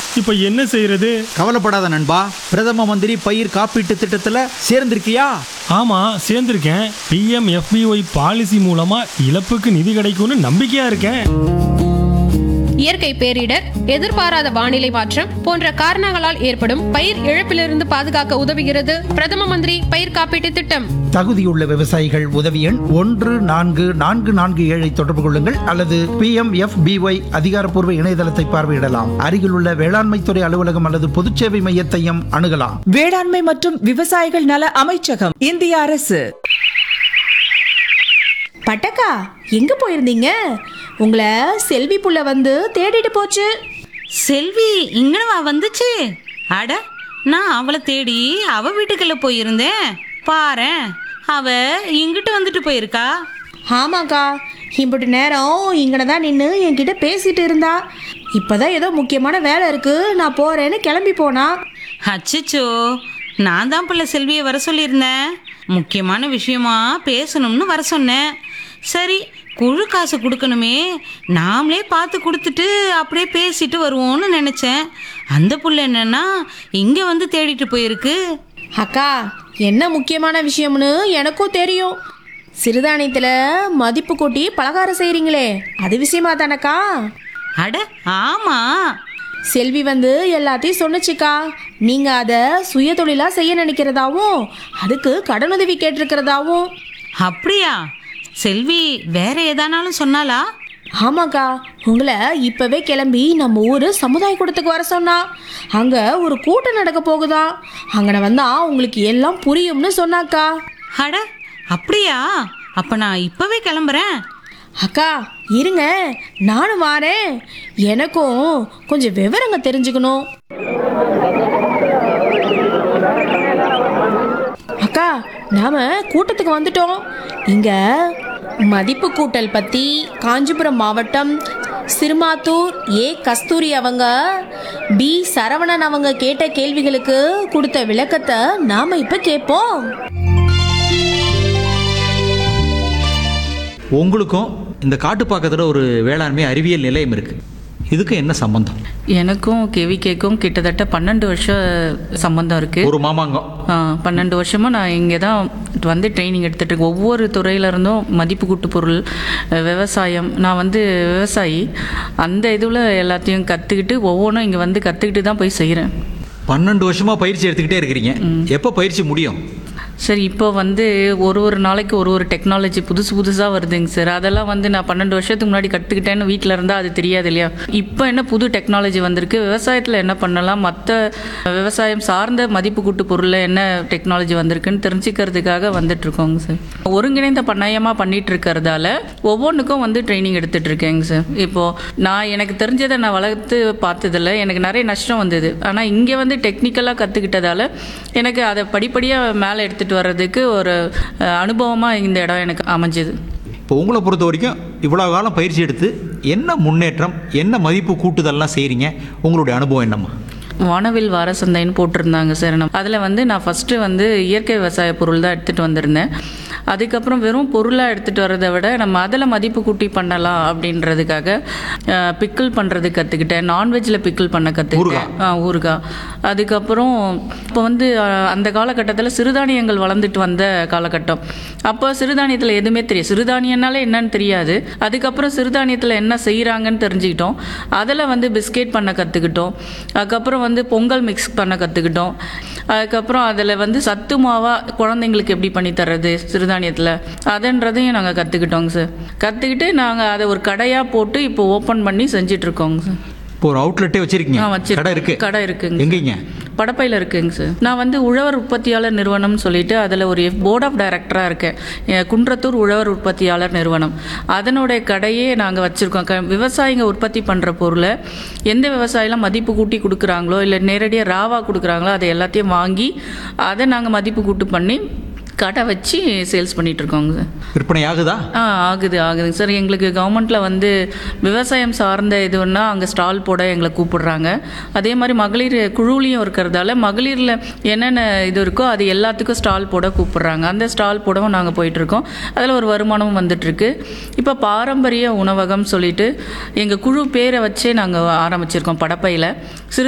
இப்போ என்ன செய்யறது கவலைப்படாத நண்பா பிரதம மந்திரி பயிர் காப்பீட்டு திட்டத்துல சேர்ந்திருக்கியா ஆமா சேர்ந்திருக்கேன் பிஎம் எஃபிஒய் பாலிசி மூலமா இழப்புக்கு நிதி கிடைக்கும்னு நம்பிக்கையா இருக்கேன் இயற்கை பேரிடர் எதிர்பாராத வானிலை மாற்றம் போன்ற காரணங்களால் ஏற்படும் பயிர் இழப்பிலிருந்து பாதுகாக்க உதவுகிறது பிரதம மந்திரி பயிர் காப்பீட்டு திட்டம் தகுதியுள்ள விவசாயிகள் உதவி எண் ஒன்று நான்கு நான்கு நான்கு ஏழை தொடர்பு கொள்ளுங்கள் அல்லது பி எம் எஃப் பிஒய் அதிகாரப்பூர்வ இணையதளத்தை பார்வையிடலாம் அருகிலுள்ள வேளாண்மைத்துறை அலுவலகம் அல்லது பொதுச்சேவை மையத்தையும் அணுகலாம் வேளாண்மை மற்றும் விவசாயிகள் நல அமைச்சகம் இந்திய அரசு பட்டக்கா எங்க போயிருந்தீங்க உங்களை செல்வி புள்ள வந்து தேடிட்டு போச்சு செல்வி இங்கனவா வந்துச்சு அட நான் அவளை தேடி அவ வீட்டுக்குள்ள போயிருந்தேன் பாரேன் அவ இங்கிட்டு வந்துட்டு போயிருக்கா ஆமாக்கா இம்புட்டு நேரம் இங்கன தான் நின்று என்கிட்ட பேசிட்டு இருந்தா இப்பதான் ஏதோ முக்கியமான வேலை இருக்கு நான் போறேன்னு கிளம்பி போனா அச்சச்சோ நான் தான் பிள்ளை செல்வியை வர சொல்லியிருந்தேன் முக்கியமான விஷயமா பேசணும்னு வர சொன்னேன் சரி குழு காசு கொடுக்கணுமே நாமளே பார்த்து கொடுத்துட்டு அப்படியே பேசிட்டு வருவோம்னு நினச்சேன் அந்த புள்ள என்னன்னா இங்கே வந்து தேடிட்டு போயிருக்கு அக்கா என்ன முக்கியமான விஷயம்னு எனக்கும் தெரியும் சிறுதானியத்தில் மதிப்பு கூட்டி பலகாரம் செய்கிறீங்களே அது விஷயமா தானக்கா அட ஆமாம் செல்வி வந்து எல்லாத்தையும் சொன்னுச்சுக்கா நீங்கள் அதை சுய தொழிலாக செய்ய நினைக்கிறதாவும் அதுக்கு கடனுதவி கேட்டிருக்கிறதாவும் அப்படியா செல்வி வேற ஏதானாலும் சொன்னாலா ஆமாக்கா உங்களை இப்போவே கிளம்பி நம்ம ஊர் சமுதாய கூடத்துக்கு வர சொன்னா அங்கே ஒரு கூட்டம் நடக்க போகுதா அங்கன வந்தா உங்களுக்கு எல்லாம் புரியும்னு சொன்னாக்கா அட அப்படியா அப்ப நான் இப்பவே கிளம்புறேன் அக்கா இருங்க நானும் வாரேன் எனக்கும் கொஞ்சம் விவரங்க தெரிஞ்சுக்கணும் அக்கா நாம கூட்டத்துக்கு வந்துட்டோம் இங்க மதிப்பு கூட்டல் பத்தி காஞ்சிபுரம் மாவட்டம் சிறுமாத்தூர் ஏ கஸ்தூரி அவங்க பி சரவணன் அவங்க கேட்ட கேள்விகளுக்கு கொடுத்த விளக்கத்தை நாம இப்ப கேட்போம் உங்களுக்கும் இந்த காட்டுப்பாக்கத்தில் ஒரு வேளாண்மை அறிவியல் நிலையம் இருக்கு இதுக்கு என்ன சம்பந்தம் எனக்கும் கேவிகேக்கும் கிட்டத்தட்ட பன்னெண்டு வருஷம் சம்பந்தம் இருக்குது ஒரு மாமாங்கம் பன்னெண்டு வருஷமாக நான் இங்கே தான் வந்து ட்ரைனிங் எடுத்துகிட்டு இருக்கேன் ஒவ்வொரு துறையில இருந்தும் மதிப்பு கூட்டு பொருள் அஹ், விவசாயம் நான் வந்து விவசாயி அந்த இதில் எல்லாத்தையும் கற்றுக்கிட்டு ஒவ்வொன்றும் இங்கே வந்து கற்றுக்கிட்டு தான் போய் செய்கிறேன் பன்னெண்டு வருஷமா பயிற்சி எடுத்துக்கிட்டே இருக்கிறீங்க எப்போ பயிற்சி முடியும் சரி இப்போ வந்து ஒரு ஒரு நாளைக்கு ஒரு ஒரு டெக்னாலஜி புதுசு புதுசாக வருதுங்க சார் அதெல்லாம் வந்து நான் பன்னெண்டு வருஷத்துக்கு முன்னாடி கற்றுக்கிட்டேன்னு வீட்டில் இருந்தால் அது தெரியாது இல்லையா இப்போ என்ன புது டெக்னாலஜி வந்திருக்கு விவசாயத்தில் என்ன பண்ணலாம் மற்ற விவசாயம் சார்ந்த மதிப்பு கூட்டு பொருளில் என்ன டெக்னாலஜி வந்திருக்குன்னு தெரிஞ்சுக்கிறதுக்காக வந்துட்டு இருக்கோங்க சார் ஒருங்கிணைந்த பண்ணையமாக பண்ணிட்டு இருக்கிறதால ஒவ்வொன்றுக்கும் வந்து ட்ரைனிங் எடுத்துட்டு இருக்கேங்க சார் இப்போது நான் எனக்கு தெரிஞ்சதை நான் வளர்த்து பார்த்ததில்ல எனக்கு நிறைய நஷ்டம் வந்தது ஆனால் இங்கே வந்து டெக்னிக்கலாக கற்றுக்கிட்டதால எனக்கு அதை படிப்படியாக மேலே எடுத்துகிட்டு வர்றதுக்கு ஒரு அனுபவமாக இந்த இடம் எனக்கு அமைஞ்சது இப்போ உங்களை பொறுத்த வரைக்கும் இவ்வளோ காலம் பயிற்சி எடுத்து என்ன முன்னேற்றம் என்ன மதிப்பு கூட்டுதல்லாம் செய்கிறீங்க உங்களுடைய அனுபவம் என்னம்மா வானவில் வார சந்தைன்னு போட்டிருந்தாங்க சார் அதில் வந்து நான் ஃபஸ்ட்டு வந்து இயற்கை விவசாய பொருள் தான் எடுத்துகிட்டு வந்திருந்தேன் அதுக்கப்புறம் வெறும் பொருளாக எடுத்துகிட்டு வரதை விட நம்ம அதில் மதிப்பு கூட்டி பண்ணலாம் அப்படின்றதுக்காக பிக்கிள் பண்ணுறது கற்றுக்கிட்டேன் நான்வெஜ்ஜில் பிக்கிள் பண்ண கற்றுக்கிட்டேன் ஆ ஊறுகாய் அதுக்கப்புறம் இப்போ வந்து அஹ், அந்த காலகட்டத்தில் சிறுதானியங்கள் வளர்ந்துட்டு வந்த காலகட்டம் அப்போ சிறுதானியத்தில் எதுவுமே தெரியும் சிறுதானியனாலே என்னன்னு தெரியாது அதுக்கப்புறம் சிறுதானியத்தில் என்ன செய்கிறாங்கன்னு தெரிஞ்சுக்கிட்டோம் அதில் வந்து பிஸ்கெட் பண்ண கற்றுக்கிட்டோம் அதுக்கப்புறம் வந்து பொங்கல் மிக்ஸ் பண்ண கற்றுக்கிட்டோம் அதுக்கப்புறம் அதில் வந்து சத்து மாவாக குழந்தைங்களுக்கு எப்படி பண்ணி தர்றது சிறுதானியத்தில் அதுன்றதையும் நாங்கள் கற்றுக்கிட்டோங்க சார் கற்றுக்கிட்டு நாங்கள் அதை ஒரு கடையாக போட்டு இப்போ ஓப்பன் பண்ணி செஞ்சிட்ருக்கோங்க சார் இப்போ ஒரு அவுட்லெட்டே வச்சிருக்கீங்க ஆ வச்சிருக்கோம். கடை இருக்கு கடை இருக்குங்க எங்கீங்க படப்பையில் இருக்குங்க சார் நான் வந்து உழவர் உற்பத்தியாளர் நிறுவனம்னு சொல்லிட்டு அதில் ஒரு போர்ட் ஆஃப் டைரக்டராக இருக்கேன் எ, குன்றத்தூர் உழவர் உற்பத்தியாளர் நிறுவனம் அதனுடைய கடையே நாங்கள் வச்சுருக்கோம் க விவசாயிங்க உற்பத்தி பண்ணுற பொருளை எந்த விவசாயிலாம் மதிப்பு கூட்டி கொடுக்குறாங்களோ இல்லை நேரடியாக ராவாக கொடுக்குறாங்களோ அதை எல்லாத்தையும் வாங்கி அதை நாங்கள் மதிப்பு கூட்டு பண்ணி கடை வச்சு சேல்ஸ் பண்ணிட்டு இருக்கோங்க சார் விற்பனை ஆகுதா ஆ ஆகுது ஆகுதுங்க சார் எங்களுக்கு கவர்மெண்ட்டில் வந்து விவசாயம் சார்ந்த இதுன்னா அங்கே ஸ்டால் போட எங்களை கூப்பிடுறாங்க அதே மாதிரி மகளிர் குழுலையும் இருக்கிறதால மகளிரில் என்னென்ன இது இருக்கோ அது எல்லாத்துக்கும் ஸ்டால் போட கூப்பிடுறாங்க அந்த ஸ்டால் போடவும் நாங்கள் போயிட்டுருக்கோம் அதில் ஒரு வருமானமும் வந்துட்டுருக்கு இப்போ பாரம்பரிய உணவகம் சொல்லிட்டு எங்கள் குழு பேரை வச்சே நாங்கள் ஆரம்பிச்சிருக்கோம் படப்பையில் சிறு